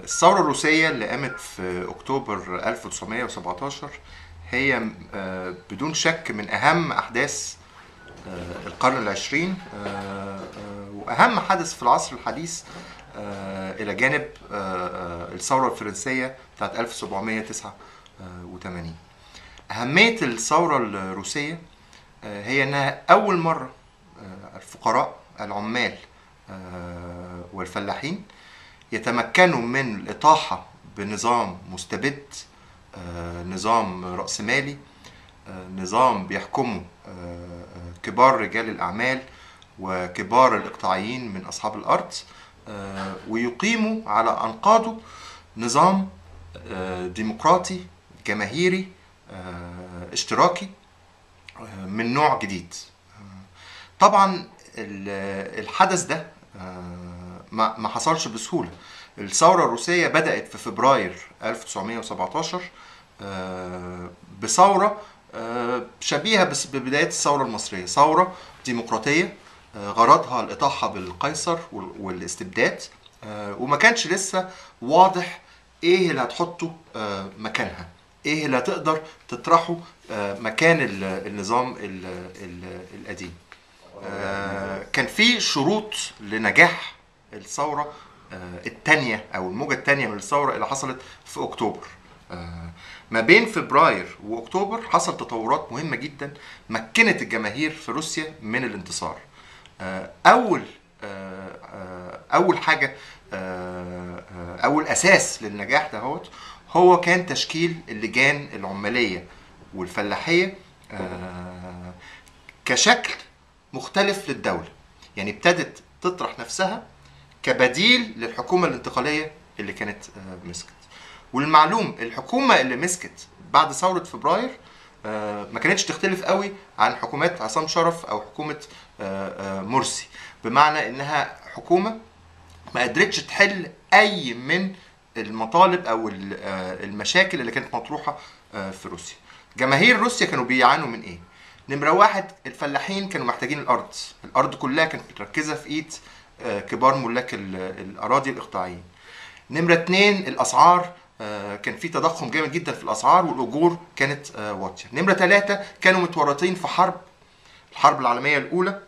الثورة الروسية اللي قامت في أكتوبر 1917 هي آه، بدون شك من أهم أحداث آه، القرن العشرين آه، آه، وأهم حدث في العصر الحديث آه، إلى جانب آه، آه، الثورة الفرنسية بتاعت 1789 أهمية الثورة الروسية آه، هي أنها أول مرة آه، الفقراء العمال آه، والفلاحين يتمكنوا من الإطاحة بنظام مستبد آه، نظام رأسمالي آه، نظام بيحكمه آه، آه، كبار رجال الأعمال وكبار الإقطاعيين من أصحاب الأرض آه، ويقيموا على أنقاضه نظام آه، ديمقراطي جماهيري آه، اشتراكي آه، من نوع جديد طبعا ال- الحدث ده آه، ما ما حصلش بسهولة الثورة الروسية بدأت في فبراير 1917 آه، بثورة آه، شبيهة بس ببداية الثورة المصرية ثورة ديمقراطية آه، غرضها الإطاحة بالقيصر وال- والاستبداد آه، وما كانش لسه واضح ايه اللي هتحطه آه، مكانها ايه اللي هتقدر تطرحه آه، مكان ال- النظام ال- ال- القديم آه، كان في شروط لنجاح الثورة الثانية أو الموجة الثانية من الثورة اللي حصلت في أكتوبر آه، ما بين فبراير وأكتوبر حصل تطورات مهمة جدا مكنت الجماهير في روسيا من الانتصار آه، أول آه، آه، أول حاجة آه، آه، أول أساس للنجاح دهوت هو كان تشكيل اللجان العمالية والفلاحية آه، كشكل مختلف للدولة يعني ابتدت تطرح نفسها كبديل للحكومة الانتقالية اللي كانت آه، مسكت والمعلوم الحكومة اللي مسكت بعد ثورة فبراير آه، ما كانتش تختلف قوي عن حكومات عصام شرف او حكومة آه، آه، مرسي بمعنى انها حكومة ما قدرتش تحل اي من المطالب او ال- آه، المشاكل اللي كانت مطروحه آه، في روسيا جماهير روسيا كانوا بيعانوا من ايه نمرة واحد الفلاحين كانوا محتاجين الأرض الأرض كلها كانت متركزة في إيد آه، كبار ملاك ال- الأراضي الإقطاعيين نمرة اتنين الأسعار آه، كان في تضخم جامد جدا في الأسعار والأجور كانت آه، واطية نمرة ثلاثة كانوا متورطين في حرب الحرب العالمية الأولى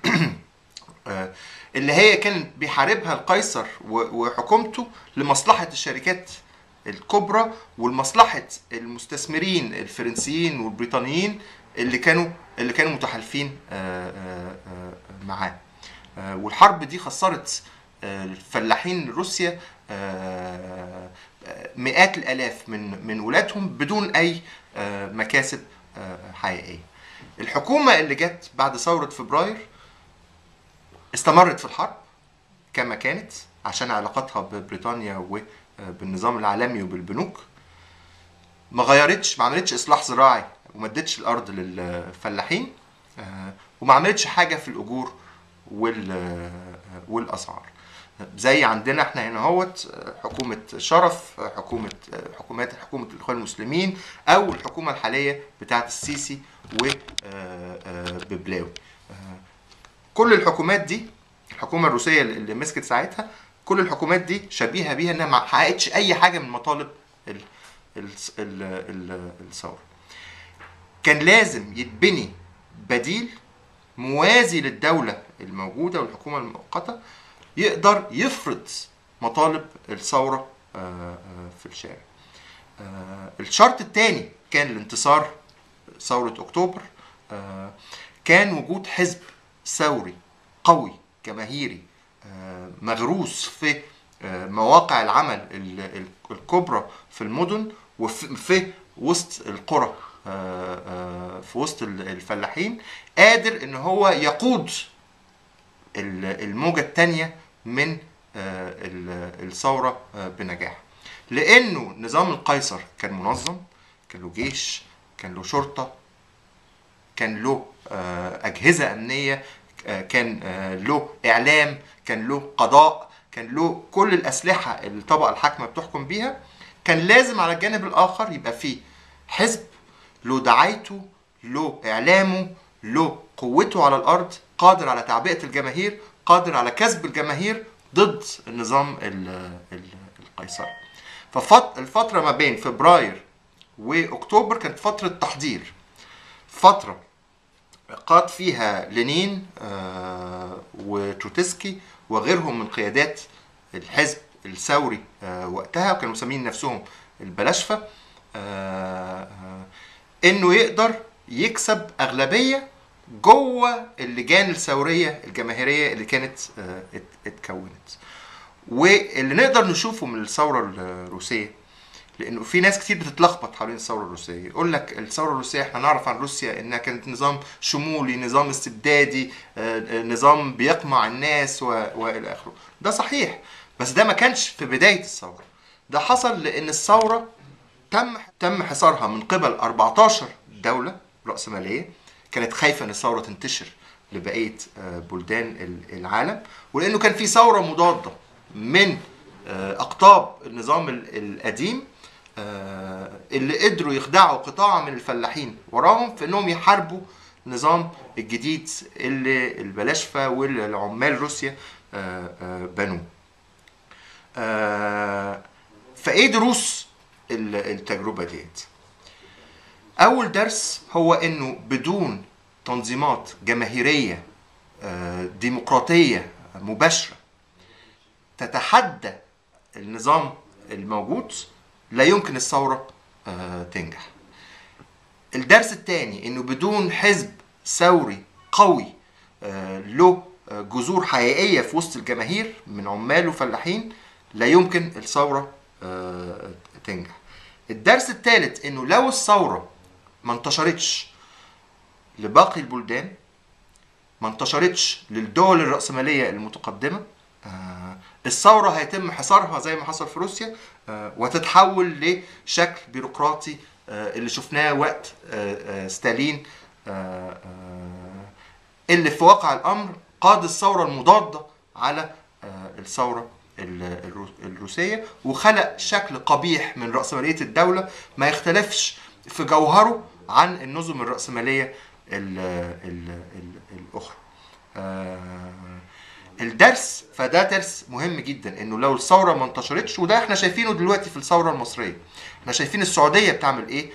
آه، اللي هي كان بيحاربها القيصر و- وحكومته لمصلحة الشركات الكبرى ولمصلحة المستثمرين الفرنسيين والبريطانيين اللي كانوا اللي كانوا متحالفين آه، آه، آه، معاه آه، والحرب دي خسرت آه، الفلاحين روسيا آه، آه، مئات الالاف من من ولادهم بدون اي آه، مكاسب آه، حقيقيه الحكومه اللي جت بعد ثوره فبراير استمرت في الحرب كما كانت عشان علاقاتها ببريطانيا وبالنظام العالمي وبالبنوك ما غيرتش ما عملتش اصلاح زراعي وما ادتش الارض للفلاحين آه، وما عملتش حاجه في الاجور وال آه، والاسعار زي عندنا احنا هنا اهوت آه، حكومه شرف آه، حكومه آه، حكومات حكومه الاخوان المسلمين او الحكومه الحاليه بتاعه السيسي وببلاوي كل الحكومات دي الحكومه الروسيه اللي مسكت ساعتها كل الحكومات دي شبيهه بيها انها ما حققتش اي حاجه من مطالب ال- ال- ال- ال- الثوره كان لازم يتبني بديل موازي للدوله الموجوده والحكومه المؤقته يقدر يفرض مطالب الثوره آه، آه، في الشارع آه، الشرط الثاني كان الانتصار ثورة أكتوبر آه، كان وجود حزب ثوري قوي جماهيري آه، مغروس في آه، مواقع العمل ال- ال- الكبرى في المدن وفي في وسط القرى آه، آه، في وسط ال- الفلاحين قادر ان هو يقود ال- الموجة الثانية من آه، ال- الثورة آه، بنجاح لأنه نظام القيصر كان منظم كان له جيش كان له شرطة كان له آه، أجهزة أمنية آه، كان آه، له إعلام كان له قضاء كان له كل الأسلحة اللي الطبقة الحاكمة بتحكم بيها كان لازم على الجانب الآخر يبقى فيه حزب له دعايته له إعلامه له قوته على الأرض قادر على تعبئة الجماهير قادر على كسب الجماهير ضد النظام ال- ال- القيصري الثوره فالفتره ما بين فبراير واكتوبر كانت فتره تحضير فتره قاد فيها لينين آه، وتروتسكي وغيرهم من قيادات الحزب الثوري آه، وقتها وكانوا مسمين نفسهم البلاشفه آه، آه، انه يقدر يكسب اغلبيه جوه اللجان الثوريه الجماهيريه اللي كانت آه، ات- اتكونت واللي نقدر نشوفه من الثوره الروسيه لانه في ناس كتير بتتلخبط حوالين الثوره الروسيه يقول لك الثوره الروسيه احنا نعرف عن روسيا انها كانت نظام شمولي نظام استبدادي آه، آه، نظام بيقمع الناس و- والى اخره ده صحيح بس ده ما كانش في بدايه الثوره ده حصل لان الثوره تم تم حصارها من قبل 14 دوله راسماليه كانت خايفه ان الثوره تنتشر لبقيه آه، بلدان ال- العالم ولانه كان في ثوره مضاده من آه، اقطاب النظام ال- القديم آه، اللي قدروا يخدعوا قطاع من الفلاحين وراهم في انهم يحاربوا النظام الجديد اللي البلاشفه والعمال روسيا آه، آه، بنوه. آه، فايه دروس ال- التجربه ديت؟ اول درس هو انه بدون تنظيمات جماهيريه آه، ديمقراطيه مباشره تتحدى النظام الموجود لا يمكن الثوره آه، تنجح. الدرس الثاني انه بدون حزب ثوري قوي آه، له آه، جذور حقيقيه في وسط الجماهير من عمال وفلاحين لا يمكن الثوره آه، تنجح. الدرس الثالث انه لو الثوره ما انتشرتش لباقي البلدان ما انتشرتش للدول الرأسمالية المتقدمة آه، الثورة هيتم حصارها زي ما حصل في روسيا آه، وتتحول لشكل بيروقراطي آه، اللي شفناه وقت آه، آه، ستالين آه، آه، اللي في واقع الأمر قاد الثورة المضادة على آه، الثورة ال- الرو- الروسية وخلق شكل قبيح من رأسمالية الدولة ما يختلفش في جوهره عن النظم الرأسمالية ال ال ال الأخرى آه، الدرس فده درس مهم جدا انه لو الثوره ما انتشرتش وده احنا شايفينه دلوقتي في الثوره المصريه احنا شايفين السعوديه بتعمل ايه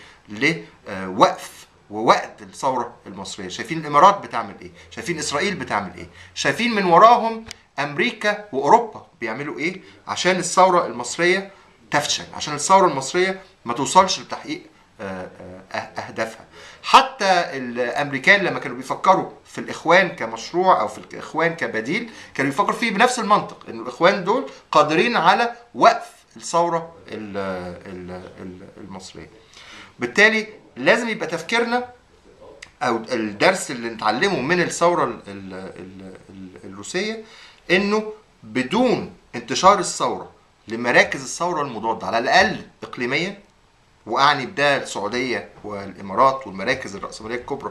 لوقف ووقت الثوره المصريه شايفين الامارات بتعمل ايه شايفين اسرائيل بتعمل ايه شايفين من وراهم امريكا واوروبا بيعملوا ايه عشان الثوره المصريه تفشل عشان الثوره المصريه ما توصلش لتحقيق آه، آه، اهدافها حتى الامريكان لما كانوا بيفكروا في الاخوان كمشروع او في الاخوان كبديل كانوا بيفكروا فيه بنفس المنطق ان الاخوان دول قادرين على وقف الثوره ال- ال- ال- المصريه بالتالي لازم يبقى تفكيرنا او الدرس اللي نتعلمه من الثوره ال- ال- ال- ال- الروسيه انه بدون انتشار الثوره لمراكز الثوره المضاده على الاقل اقليميا واعني بده السعوديه والامارات والمراكز الراسماليه الكبرى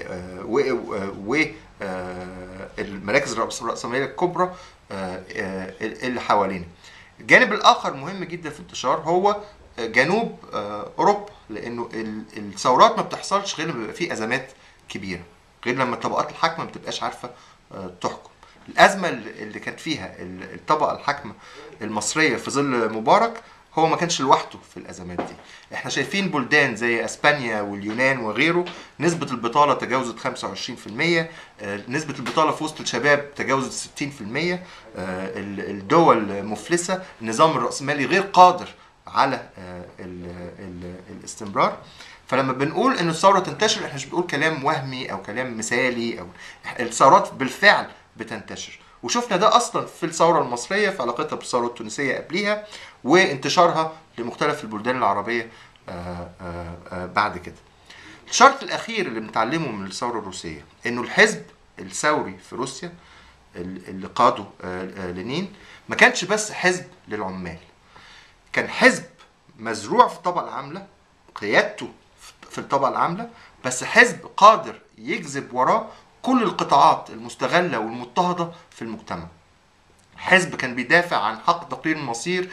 والمراكز الراسماليه الكبرى آه، آه، اللي حوالينا. الجانب الاخر مهم جدا في الانتشار هو جنوب آه، اوروبا لانه ال- الثورات ما بتحصلش غير لما بيبقى فيه ازمات كبيره غير لما الطبقات الحاكمه ما بتبقاش عارفه آه، تحكم. الازمه اللي اللي كانت فيها ال- الطبقه الحاكمه المصريه في ظل مبارك هو ما كانش لوحده في الازمات دي احنا شايفين بلدان زي اسبانيا واليونان وغيره نسبه البطاله تجاوزت 25% آه، نسبه البطاله في وسط الشباب تجاوزت 60% آه، ال- الدول مفلسه النظام الراسمالي غير قادر على آه، ال- ال- الاستمرار فلما بنقول ان الثوره تنتشر احنا مش بنقول كلام وهمي او كلام مثالي او الثورات بالفعل بتنتشر وشفنا ده اصلا في الثوره المصريه في علاقتها بالثوره التونسيه قبليها وانتشارها لمختلف البلدان العربيه آه، آه، آه، بعد كده. الشرط الاخير اللي بنتعلمه من الثوره الروسيه انه الحزب الثوري في روسيا اللي قاده آه، آه، لينين ما كانش بس حزب للعمال كان حزب مزروع في الطبقه العامله قيادته في الطبقه العامله بس حزب قادر يجذب وراه كل القطاعات المستغله والمضطهده في المجتمع حزب كان بيدافع عن حق تقرير المصير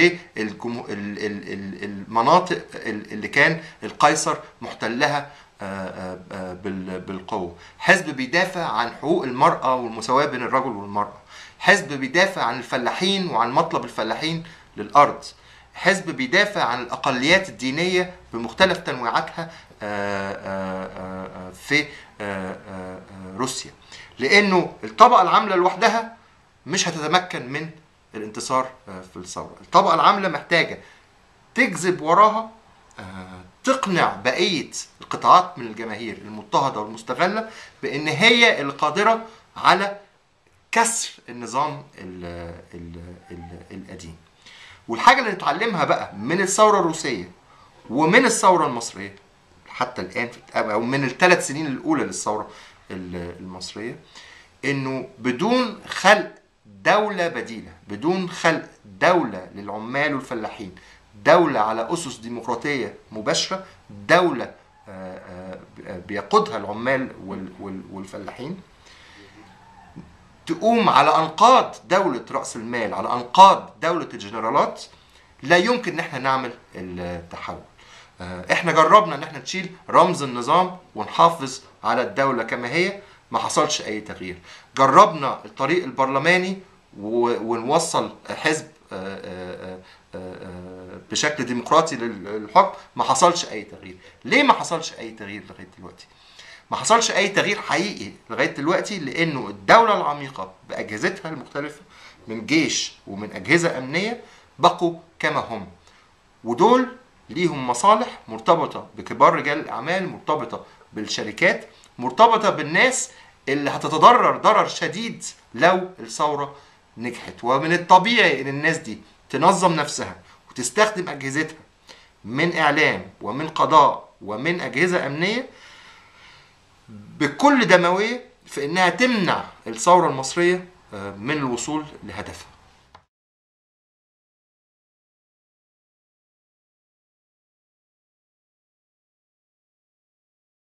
للمناطق اللي كان القيصر محتلها آه، آه، بال- بالقوة حزب بيدافع عن حقوق المرأة والمساواة بين الرجل والمرأة حزب بيدافع عن الفلاحين وعن مطلب الفلاحين للأرض حزب بيدافع عن الاقليات الدينيه بمختلف تنويعاتها آه، آه، آه، في آه، آه، آه، روسيا لانه الطبقه العامله لوحدها مش هتتمكن من الانتصار آه، في الثوره الطبقه العامله محتاجه تجذب وراها آه، تقنع بقيه القطاعات من الجماهير المضطهده والمستغله بان هي القادره على كسر النظام ال ال ال القديم والحاجه اللي نتعلمها بقى من الثوره الروسيه ومن الثوره المصريه حتى الان او من الثلاث سنين الاولى للثوره ال- المصريه انه بدون خلق دوله بديله بدون خلق دوله للعمال والفلاحين دوله على اسس ديمقراطيه مباشره دوله آه، آه، بيقودها العمال وال- وال- والفلاحين تقوم على انقاض دوله راس المال على انقاض دوله الجنرالات لا يمكن ان احنا نعمل التحول آه، احنا جربنا ان احنا نشيل رمز النظام ونحافظ على الدوله كما هي ما حصلش اي تغيير جربنا الطريق البرلماني و- ونوصل حزب آه، آه، آه، آه، بشكل ديمقراطي للحكم ما حصلش اي تغيير ليه ما حصلش اي تغيير لغايه دلوقتي ما حصلش اي تغيير حقيقي لغايه دلوقتي لانه الدوله العميقه باجهزتها المختلفه من جيش ومن اجهزه امنيه بقوا كما هم ودول ليهم مصالح مرتبطه بكبار رجال الاعمال مرتبطه بالشركات مرتبطه بالناس اللي هتتضرر ضرر شديد لو الثوره نجحت ومن الطبيعي ان الناس دي تنظم نفسها وتستخدم اجهزتها من اعلام ومن قضاء ومن اجهزه امنيه بكل دمويه في انها تمنع الثوره المصريه آه، من الوصول لهدفها